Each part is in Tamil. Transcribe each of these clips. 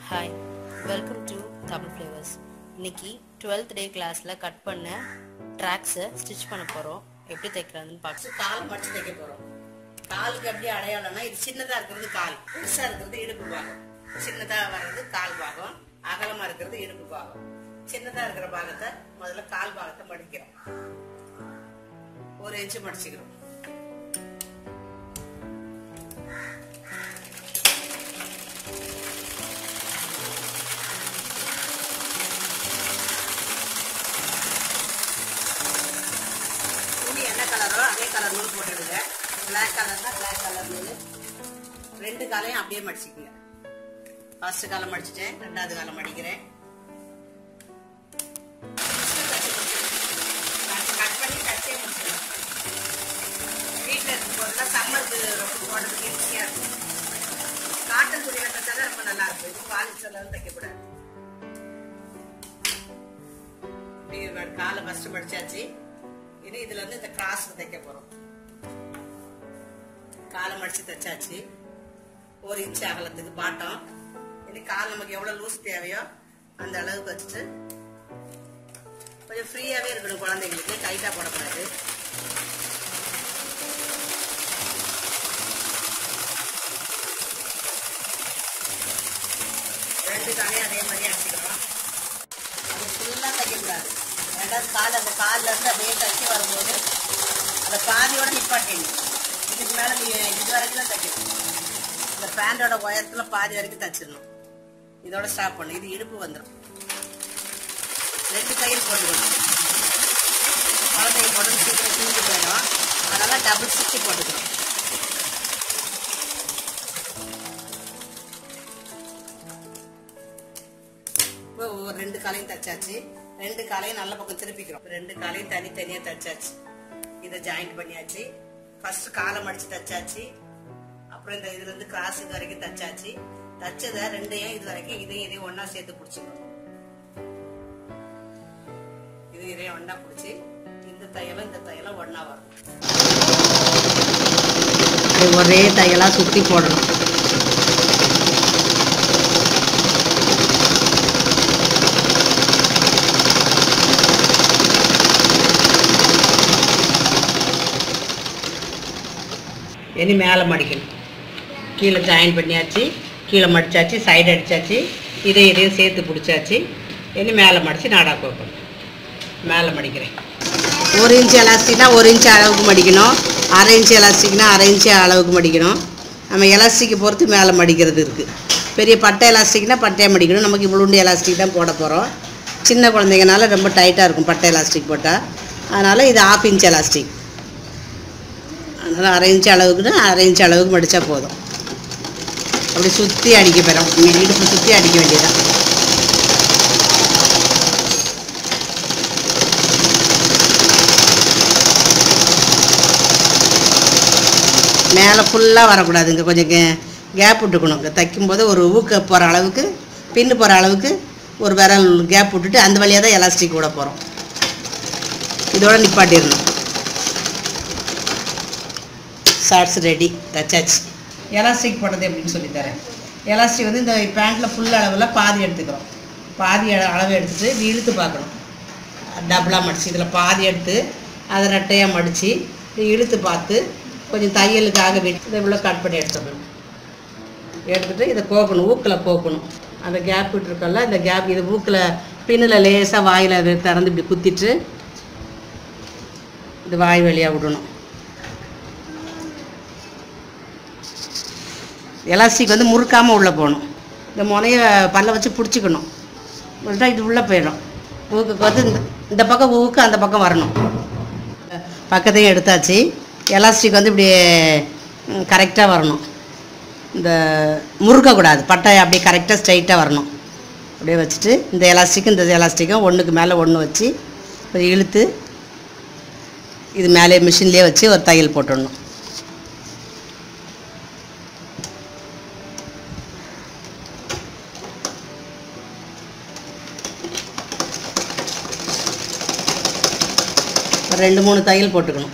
hi welcome to Tamil flavours இன்னைக்கு டுவெல்த் டே கிளாஸில் கட் பண்ண ட்ராக்ஸை ஸ்டிச் பண்ண போகிறோம் எப்படி தைக்கிறதுன்னு பார்க்க கால் மடிச்சு தைக்க போறோம் காலுக்கு எப்படி அடையாளம்னா இது சின்னதா இருக்கிறது கால் பெருசா இருக்கிறது இடுப்பு பாகம் சின்னதா வர்றது கால் பாகம் அகலமா இருக்கிறது இடுப்பு பாகம் சின்னதா இருக்கிற பாகத்தை முதல்ல கால் பாகத்தை மடிக்கிறோம் ஒரு இன்ச்சு மடிச்சுக்கிறோம் துணி என்ன கலரோ அதே கலர் நூல் போட்டுடுங்க பிளாக் கலர்னா பிளாக் கலர் நூல் ரெண்டு காலையும் அப்படியே மடிச்சுக்குங்க ஃபர்ஸ்ட் காலம் மடிச்சிட்டேன் ரெண்டாவது காலம் மடிக்கிறேன் கட் பண்ணி கட்டே முடிச்சிடலாம் வீட்டில் இருக்கும் போதெல்லாம் சம்மருக்கு ரொம்ப போடுறதுக்கு ஈஸியாக இருக்கும் காட்டன் துணியில் தைச்சாதான் ரொம்ப நல்லா இருக்கும் இது பாலிஸ்டர்லாம் தைக்கக்கூடாது இப்படி காலை ஃபர்ஸ்ட் மடிச்சாச்சு இனி இதுல இருந்து இந்த கிராஸ் தைக்க போறோம் காலை மடிச்சு தைச்சாச்சு ஒரு இன்ச் அகலத்துக்கு பாட்டம் இனி கால் நமக்கு எவ்வளவு லூஸ் தேவையோ அந்த அளவுக்கு வச்சுட்டு கொஞ்சம் ஃப்ரீயாவே இருக்கணும் குழந்தைங்களுக்கு டைட்டா போடக்கூடாது ரெண்டு காலையும் அதே மாதிரி அடிச்சுக்கிறோம் அது ஃபுல்லாக தைக்கக்கூடாது ரெண்டாவது கால் அந்த காலில் இருந்து அப்படியே தைக்க வரும்போது அந்த பாதியோட நிப்பாட்டிங்க இதுக்கு மேலே நீ இது வரைக்கும் தான் தைக்கணும் இந்த பேண்டோட உயரத்தில் பாதி வரைக்கும் தைச்சிடணும் இதோட ஸ்டாப் பண்ணு இது இடுப்பு வந்துடும் ரெண்டு தையல் போட்டுக்கணும் குழந்தைங்க போட்டு சீக்கிரம் தூங்கி போயிடும் அதனால டபுள் ஸ்டிச்சு போட்டுக்கணும் இப்போ ஒரு ரெண்டு காலையும் தச்சாச்சு ரெண்டு காலையும் நல்ல பக்கம் திருப்பிக்கிறோம் ரெண்டு காலையும் தனித்தனியா தச்சாச்சு இதை ஜாயிண்ட் பண்ணியாச்சு ஃபர்ஸ்ட் காலை மடிச்சு தச்சாச்சு அப்புறம் இந்த இதுல இருந்து கிராஸுக்கு வரைக்கும் தச்சாச்சு தச்சதை ரெண்டையும் இது வரைக்கும் இதையும் இதையும் ஒண்ணா சேர்த்து பிடிச்சிக்கணும் இது இதையும் ஒண்ணா பிடிச்சி இந்த தையலும் இந்த தையலும் ஒண்ணா வரும் ஒரே தையலா சுத்தி போடணும் இனி மேலே மடிக்கணும் கீழே ஜாயின் பண்ணியாச்சு கீழே மடிச்சாச்சு சைடு அடிச்சாச்சு இதை இதையும் சேர்த்து பிடிச்சாச்சு இனி மேலே மடித்து நாடா கோக்கணும் மேலே மடிக்கிறேன் ஒரு இன்ச் எலாஸ்டிக்னா ஒரு இன்ச் அளவுக்கு மடிக்கணும் அரை இன்ச் எலாஸ்டிக்னா அரை இன்ச் அளவுக்கு மடிக்கணும் நம்ம எலாஸ்டிக்கை பொறுத்து மேலே மடிக்கிறது இருக்குது பெரிய பட்டை எலாஸ்டிக்னா பட்டையாக மடிக்கணும் நமக்கு இவ்வளோண்டு எலாஸ்டிக் தான் போட போகிறோம் சின்ன குழந்தைங்கனால ரொம்ப டைட்டாக இருக்கும் பட்டை எலாஸ்டிக் போட்டால் அதனால் இது ஆஃப் இன்ச் எலாஸ்டிக் அதனால் அரை இன்ச் அளவுக்குன்னா அரை இன்ச் அளவுக்கு மடித்தா போதும் அப்படி சுற்றி அடிக்க போகிறோம் இடுப்பு சுற்றி அடிக்க வேண்டியதான் மேலே ஃபுல்லாக வரக்கூடாது இங்கே கொஞ்சம் கேப் விட்டுக்கணும் இங்கே தைக்கும்போது ஒரு ஊக்க போகிற அளவுக்கு பின்னு போகிற அளவுக்கு ஒரு விரல் கேப் விட்டுட்டு அந்த வழியாக தான் எலாஸ்டிக் விட போகிறோம் இதோட நிப்பாட்டிடணும் ஷார்ட்ஸ் ரெடி தச்சாச்சு எலாஸ்டிக் போடுறது எப்படின்னு சொல்லித்தரேன் எலாஸ்டிக் வந்து இந்த பேண்ட்டில் ஃபுல் அளவில் பாதி எடுத்துக்கிறோம் பாதி அள- அளவு எடுத்துட்டு இப்படி இழுத்து பார்க்கணும் டபுளாக மடிச்சு இதில் பாதி எடுத்து அதை ரெட்டையாக மடித்து இழுத்து பார்த்து கொஞ்சம் தையலுக்காக விட்டு இதை இவ்வளோ கட் பண்ணி எடுத்துக்கணும் எடுத்துட்டு இதை கோக்கணும் ஊக்கில் கோக்கணும் அந்த கேப் விட்டுருக்கோம்ல இந்த கேப் இது ஊக்கில் பின்னில் லேசாக வாயில் அதை திறந்து இப்படி குத்திட்டு இது வாய் வழியாக விடணும் எலாஸ்டிக் வந்து முறுக்காமல் உள்ளே போகணும் இந்த முனைய பல்ல வச்சு பிடிச்சிக்கணும் விட்டா இது உள்ளே போயிடும் ஊக்குக்கு வந்து இந்த இந்த பக்கம் ஊக்கு அந்த பக்கம் வரணும் பக்கத்தையும் எடுத்தாச்சு எலாஸ்டிக் வந்து இப்படி கரெக்டாக வரணும் இந்த முறுக்கக்கூடாது பட்டை அப்படியே கரெக்டாக ஸ்ட்ரைட்டாக வரணும் அப்படியே வச்சுட்டு இந்த எலாஸ்டிக்கும் இந்த எலாஸ்டிக்கும் ஒன்றுக்கு மேலே ஒன்று வச்சு கொஞ்சம் இழுத்து இது மேலே மிஷின்லேயே வச்சு ஒரு தையல் போட்டுடணும் ஒரு ரெண்டு மூணு தையல் போட்டுக்கணும்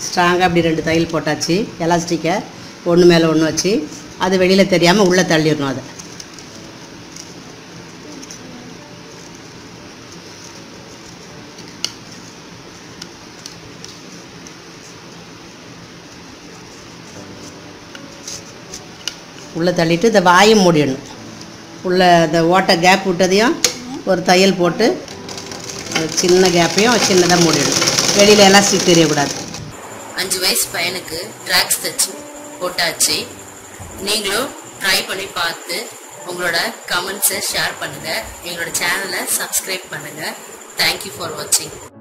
ஸ்ட்ராங்காக அப்படி ரெண்டு தையல் போட்டாச்சு எலாஸ்டிக்கை ஒன்று மேலே ஒன்று வச்சு அது வெளியில் தெரியாமல் உள்ளே தள்ளிடணும் அதை உள்ளே தள்ளிட்டு இந்த வாயும் மூடிடணும் உள்ள இந்த ஓட்டை கேப் விட்டதையும் ஒரு தையல் போட்டு ஒரு சின்ன கேப்பையும் சின்னதாக மூடிடணும் வெளியில் எலாஸ்டிக் தெரியக்கூடாது அஞ்சு வயசு பையனுக்கு ட்ராக்ஸ் தைச்சு போட்டாச்சு நீங்களும் ட்ரை பண்ணி பார்த்து உங்களோட கமெண்ட்ஸை ஷேர் பண்ணுங்க எங்களோட சேனலை சப்ஸ்கிரைப் பண்ணுங்க தேங்க்யூ ஃபார் வாட்சிங்